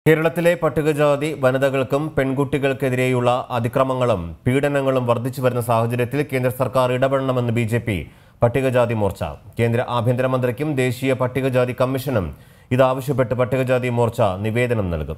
കേരളത്തിലെ പട്ടികജാതി വനിതകൾക്കും പെൺകുട്ടികൾക്കെതിരെയുള്ള അതിക്രമങ്ങളും പീഡനങ്ങളും വർദ്ധിച്ചു വരുന്ന സാഹചര്യത്തിൽ കേന്ദ്ര സർക്കാർ ഇടപെടണമെന്ന് ബി ജെ പി പട്ടികജാതി മോർച്ച കേന്ദ്ര ആഭ്യന്തരമന്ത്രിക്കും ദേശീയ പട്ടികജാതി കമ്മീഷനും ഇതാവശ്യപ്പെട്ട് പട്ടികജാതി മോർച്ച നിവേദനം നൽകും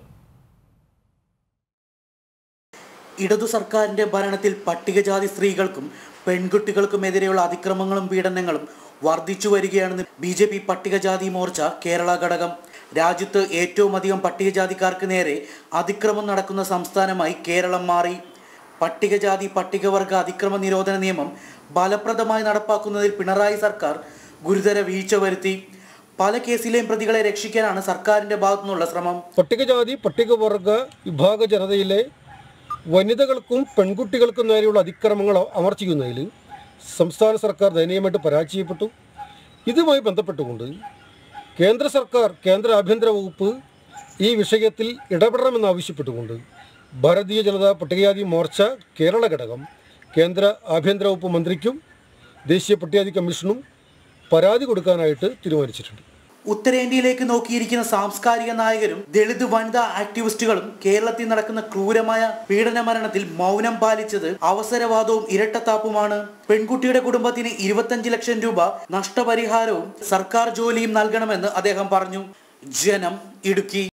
ഇടതു സർക്കാരിന്റെ ഭരണത്തിൽ പട്ടികജാതി സ്ത്രീകൾക്കും പെൺകുട്ടികൾക്കുമെതിരെയുള്ള അതിക്രമങ്ങളും പീഡനങ്ങളും വർദ്ധിച്ചു വരികയാണെന്ന് ബി ജെ പി പട്ടികജാതി മോർച്ച കേരള ഘടകം രാജ്യത്ത് ഏറ്റവും അധികം പട്ടികജാതിക്കാർക്ക് നേരെ അതിക്രമം നടക്കുന്ന സംസ്ഥാനമായി കേരളം മാറി പട്ടികജാതി പട്ടികവർഗ അതിക്രമ നിരോധന നിയമം ഫലപ്രദമായി നടപ്പാക്കുന്നതിൽ പിണറായി സർക്കാർ ഗുരുതര വീഴ്ച വരുത്തി പല കേസിലെയും പ്രതികളെ രക്ഷിക്കാനാണ് സർക്കാരിന്റെ ഭാഗത്തുനിന്നുള്ള ശ്രമം പട്ടികജാതി പട്ടികവർഗ വിഭാഗ ജനതയിലെ വനിതകൾക്കും പെൺകുട്ടികൾക്കും നേരെയുള്ള അതിക്രമങ്ങൾ അമർച്ചിക്കുന്നതിൽ സംസ്ഥാന സർക്കാർ ദയനീയമായിട്ട് പരാജയപ്പെട്ടു ഇതുമായി ബന്ധപ്പെട്ടുകൊണ്ട് കേന്ദ്ര സർക്കാർ കേന്ദ്ര ആഭ്യന്തര വകുപ്പ് ഈ വിഷയത്തിൽ ഇടപെടണമെന്ന് ആവശ്യപ്പെട്ടുകൊണ്ട് ഭാരതീയ ജനതാ പട്ടികജാതി മോർച്ച കേരള ഘടകം കേന്ദ്ര ആഭ്യന്തര വകുപ്പ് മന്ത്രിക്കും ദേശീയ പട്ടികജാതി കമ്മീഷനും പരാതി കൊടുക്കാനായിട്ട് തീരുമാനിച്ചിട്ടുണ്ട് ഉത്തരേന്ത്യയിലേക്ക് നോക്കിയിരിക്കുന്ന സാംസ്കാരിക നായകരും ദളിത് വനിതാ ആക്ടിവിസ്റ്റുകളും കേരളത്തിൽ നടക്കുന്ന ക്രൂരമായ പീഡന മരണത്തിൽ മൗനം പാലിച്ചത് അവസരവാദവും ഇരട്ടത്താപ്പുമാണ് പെൺകുട്ടിയുടെ കുടുംബത്തിന് ഇരുപത്തഞ്ച് ലക്ഷം രൂപ നഷ്ടപരിഹാരവും സർക്കാർ ജോലിയും നൽകണമെന്ന് അദ്ദേഹം പറഞ്ഞു ജനം ഇടുക്കി